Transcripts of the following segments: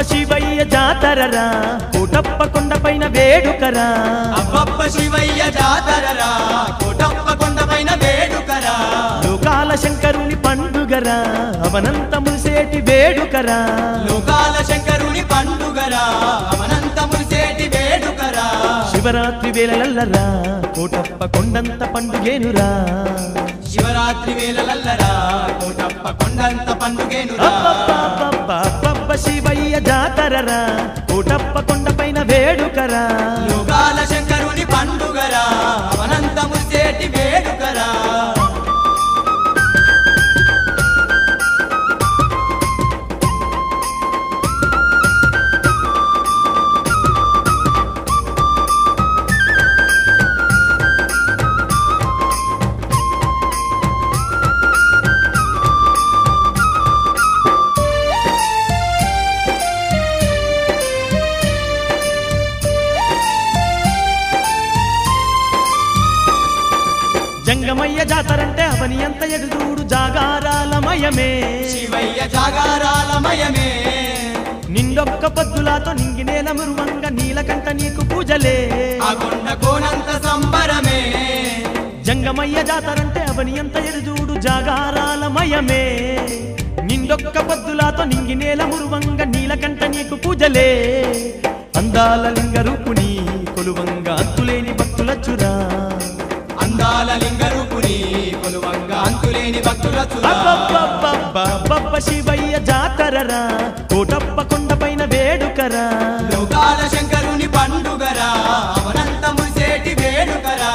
శివయ్య జాతరరా కోటప్ప కొండపైన వేడుకరా అబ్బబ్బ శివయ్య జాతరరా కోటప్ప కొండపైన వేడుకరా లోకాల శంకరుని పండుగరా అవనంత మురిసేటి వేడుకరా లోకాల శంకరుని పండుగరా అనంత మురిసేటి వేడుకరా శివరాత్రి వేళలల్లరా కోటప్ప కొండంత పండుగేనురా శివరాత్రి వేళలల్లరా కోటప్ప కొండంత పండుగేనురా అబ్బబ్బబ్బబ్బబ్బబ్బ శివయ్య జాతరరా కోటప్ప కొండపైన వేడుకరా లోకాల శంకరుని పండుగరా అనంత మురిసేటి వేడుకరా జంగమయ్య జాతరంటే అవని ఎంత ఎడుదూడు జాగారాలమయమే శివయ్య జాగారాలమయమే నిండొక్క పొద్దులాతో నింగినేల మురువంగ నీలకంట నీకు పూజలే ఆ కొండ కోనంత సంబరమే జంగమయ్య జాతరంటే అవని ఎంత ఎడుదూడు జాగారాలమయమే నిండొక్క పొద్దులాతో నింగినేల మురువంగ నీలకంట నీకు పూజలే అందాల లింగ రూపుని కొలువంగ అంతులేని భక్తులచ్చురా అందాల లింగ రూపుని కొలువంగా అంతులేని భక్తుల చురా అబ్బబ్బబ్బబ్బబ్బ శివయ్య జాతరరా కోటప్ప కొండపైన వేడుకరా లోకాల శంకరుని పండుగరా అవనంత మురిసేటి వేడుకరా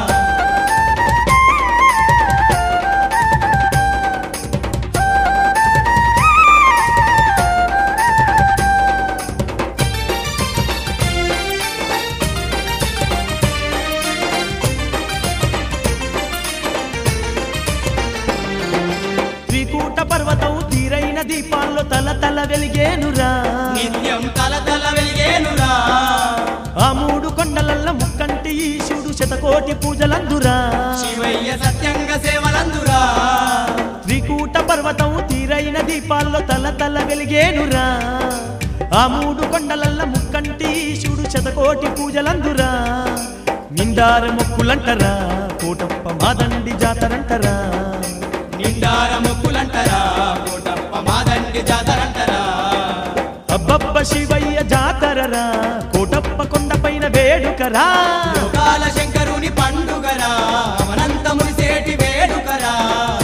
త్రికూట పర్వతం తీరైన దీపాల్లో తల తల వెలిగేనురా నిత్యం తల తల వెలిగేనురా ఆ మూడు కొండలల్ల ముక్కంటి ఈశుడు శతకోటి పూజలందురా శివయ్య సత్యంగా సేవలందురా త్రికూట పర్వతం తీరైన దీపాల్లో తల తల వెలిగేనురా ఆ మూడు కొండలల్ల ముక్కంటి ఈశుడు శతకోటి పూజలందురా నిండార మొక్కులంటరా కోటప్ప మాదండి జాతరంటరా నిండార మొక్కులంటరా కోటప్ప మాదండి జాతరంటరా అబ్బబ్బ శివయ్య జాతరరా కోటప్ప కొండపైన వేడుకరా లోకాల శంకరుని పండుగరా అవనంత మురిసేటి వేడుకరా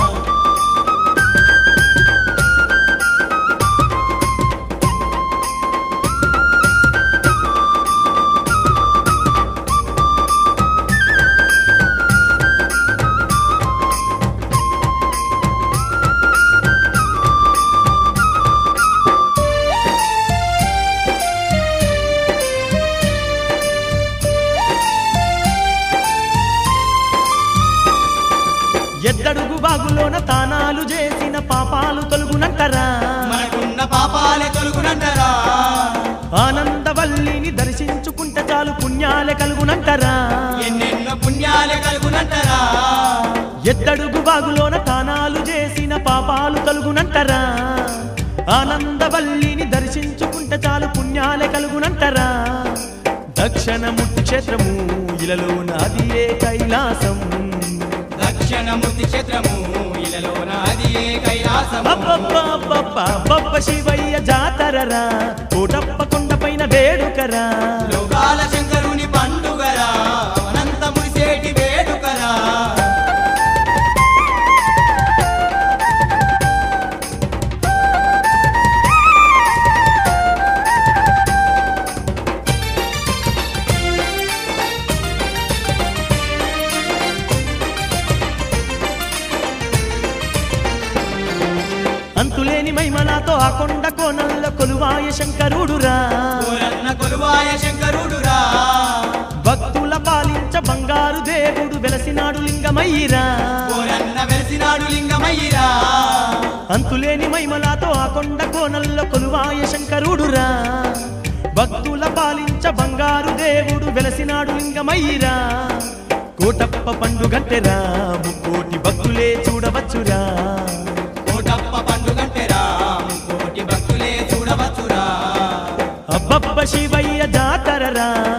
ఎద్దడుగు బాగులోన తానాలు చేసిన పాపాలు తొలుగునంటరా మనకున్న పాపాలే తొలుగునంటరా ఆనందవల్లిని దర్శించుకుంటే చాలు పుణ్యాలే కలుగునంటరా ఎన్నెన్నో పుణ్యాలే కలుగునంటరా ఎద్దడుగు బాగులోన తానాలు చేసిన పాపాలు తొలుగునంటరా ఆనందవల్లిని దర్శించుకుంటే చాలు పుణ్యాలే కలుగునంటరా దక్షిణముట్టి క్షేత్రము ఇలలో నాది ఏ కైలాసం దక్షిణమూర్తి క్షేత్రము ఇలలోన అది ఏ కైలాసము అబ్బబ్బబ్బబ్బబ్బబ్బ శివయ్య జాతరరా కోటప్ప కొండపైన వేడుకరా లోకాల శంకరుని పండుగరా అనంత మురిసేటి వేడుకరా అంతులేని మైమలాతో ఆ కొండ కోనల్లో కొలువాయ శంకరుడురా కోరన్న కొలువాయ శంకరుడురా భక్తుల పాలించ బంగారు దేవుడు వెలసినాడు లింగమయ్యిరా కోరన్న వెలిసినాడు లింగమయ్యిరా అంతులేని మైమలాతో ఆ కొండ కోనల్లో కొలువాయ శంకరుడురా భక్తుల పాలించ బంగారు దేవుడు వెలసినాడు లింగమయ్యిరా కోటప్ప పండుగంటెరా ముక్కోటి భక్తులే చూడవచ్చురా కోటప్ప పండుగంటెరా కోటి భక్తులే చూడవచ్చురా పండుగరా